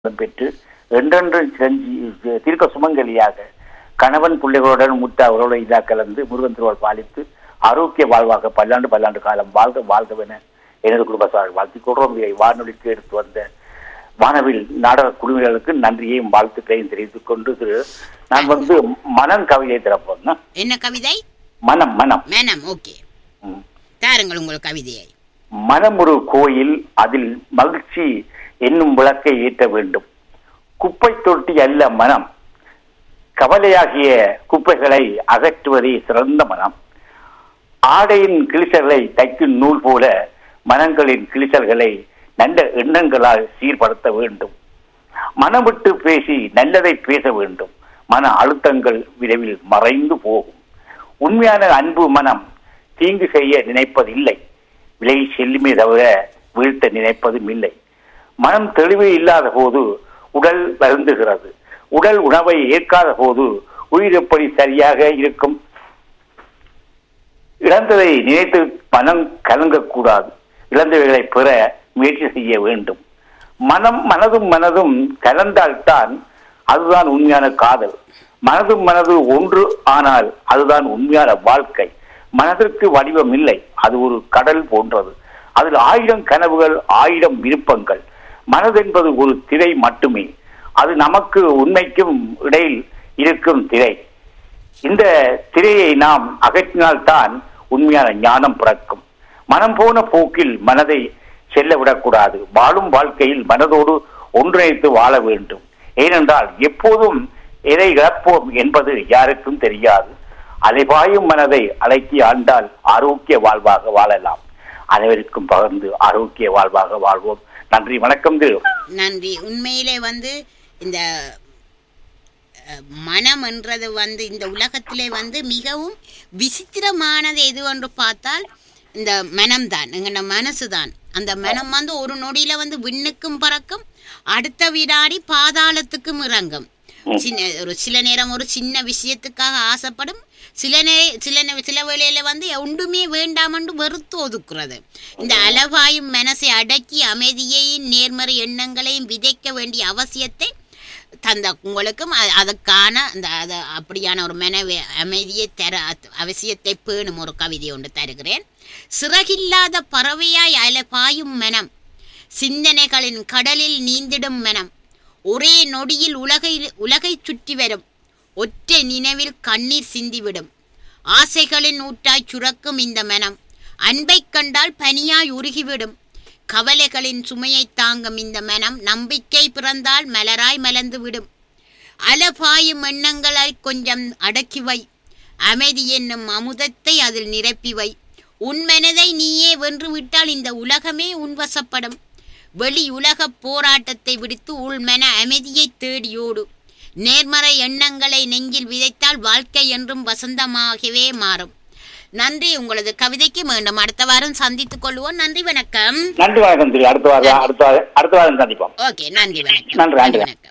பெற்று என்றென்றும் சிரஞ்சி தீர்க்க சுமங்கலியாக கணவன் பிள்ளைகளுடன் முத்த அவரோட இதா கலந்து முருகன் திருவாள் பாலித்து ஆரோக்கிய வாழ்வாக பல்லாண்டு பல்லாண்டு காலம் வாழ்க வாழ்கவென எனது குடும்பத்தார் வாழ்த்திக் கொள்றோம் இதை வானொலிக்கு எடுத்து வந்த வானவில் நாடக குழுவினர்களுக்கு நன்றியையும் வாழ்த்துக்களையும் தெரிவித்துக் கொண்டு திரு நான் வந்து மனம் கவிதை திறப்போங்க என்ன கவிதை மனம் மனம் மேனம் ஓகே ம். தாருங்கள் உங்கள் கவிதையை மனம் ஒரு கோயில் அதில் மகிழ்ச்சி என்னும் விளக்கை ஏற்ற வேண்டும் குப்பை தொட்டி அல்ல மனம் கவலையாகிய குப்பைகளை அகற்றுவதே சிறந்த மனம் ஆடையின் கிழிசல்களை தைக்கும் நூல் போல மனங்களின் கிழிசல்களை நல்ல எண்ணங்களால் சீர்படுத்த வேண்டும் மனம் விட்டு பேசி நல்லதை பேச வேண்டும் மன அழுத்தங்கள் விரைவில் மறைந்து போகும் உண்மையான அன்பு மனம் தீங்கு செய்ய நினைப்பதில்லை விலகி செல்லுமே தவிர வீழ்த்த நினைப்பதும் இல்லை மனம் தெளிவு இல்லாத போது உடல் வருந்துகிறது உடல் உணவை ஏற்காத போது உயிர் எப்படி சரியாக இருக்கும் இழந்ததை நினைத்து மனம் கலங்கக்கூடாது இழந்தவைகளை பெற முயற்சி செய்ய வேண்டும் மனம் மனதும் மனதும் கலந்தால்தான் அதுதான் உண்மையான காதல் மனதும் மனது ஒன்று ஆனால் அதுதான் உண்மையான வாழ்க்கை மனதிற்கு வடிவம் இல்லை அது ஒரு கடல் போன்றது அதில் ஆயிரம் கனவுகள் ஆயிரம் விருப்பங்கள் மனதென்பது ஒரு திரை மட்டுமே அது நமக்கு உண்மைக்கும் இடையில் இருக்கும் திரை இந்த திரையை நாம் அகற்றினால்தான் உண்மையான ஞானம் பிறக்கும் மனம் போன போக்கில் மனதை செல்ல விடக்கூடாது வாழும் வாழ்க்கையில் மனதோடு ஒன்றிணைத்து வாழ வேண்டும் ஏனென்றால் எப்போதும் எதை இழப்போம் என்பது யாருக்கும் தெரியாது அலைபாயும் மனதை அடக்கி ஆண்டால் ஆரோக்கிய வாழ்வாக வாழலாம் அனைவருக்கும் பகிர்ந்து ஆரோக்கிய வாழ்வாக வாழ்வோம் நன்றி வணக்கம் திரு நன்றி உண்மையிலே வந்து இந்த அஹ், மனம் என்றது வந்து இந்த உலகத்திலே வந்து மிகவும் விசித்திரமானது எது என்று பார்த்தால் இந்த மனம்தான் எங்களோட மனசு தான் அந்த மனம் வந்து ஒரு நொடியில வந்து விண்ணுக்கும் பறக்கும் அடுத்த வினாடி பாதாளத்துக்கும் இறங்கும் சின்ன ஒரு சில நேரம் ஒரு சின்ன விஷயத்துக்காக ஆசைப்படும் சில நே சில நே- சில வேளையில வந்து ஒன்றுமே வேண்டாமென்று வெறுத்து ஒதுக்குறது இந்த அலவாயும் மனசை அடக்கி அமைதியையும் நேர்மறை எண்ணங்களையும் விதைக்க வேண்டிய அவசியத்தை தந்த உங்களுக்கும் அ- அதற்கான அந்த அது அப்படியான ஒரு மனவே அமைதியை தர அத்- அவசியத்தை பேணும் ஒரு கவிதை ஒன்று தருகிறேன் சிறகில்லாத பறவையாய் அலபாயும் மனம் சிந்தனைகளின் கடலில் நீந்திடும் மனம் ஒரே நொடியில் உலகை உலகை சுற்றி வரும் ஒற்றை நினைவில் கண்ணீர் சிந்திவிடும் ஆசைகளின் ஊற்றாய் சுரக்கும் இந்த மனம் அன்பைக் கண்டால் பனியாய் உருகிவிடும் கவலைகளின் சுமையை தாங்கும் இந்த மனம் நம்பிக்கை பிறந்தால் மலராய் மலர்ந்து விடும் அலபாயும் எண்ணங்களை கொஞ்சம் அடக்கி வை அமைதி என்னும் அமுதத்தை அதில் நிரப்பி வை உன் மனதை நீயே வென்று விட்டால் இந்த உலகமே உன்வசப்படும் வெளி உலகப் போராட்டத்தை விடுத்து உள் மன அமைதியை தேடியோடு நேர்மறை எண்ணங்களை நெஞ்சில் விதைத்தால் வாழ்க்கை என்றும் வசந்தமாகவே மாறும் நன்றி உங்களது கவிதைக்கு மீண்டும் அடுத்த வாரம் சந்தித்துக் கொள்வோம் நன்றி வணக்கம் நன்றி வணக்கம் திரு அடுத்த வாரம் அடுத்த வாரம் அடுத்த வாரம் சந்திப்போம் ஓகே நன்றி வணக்கம் நன்றி, நன்றி. வணக்கம்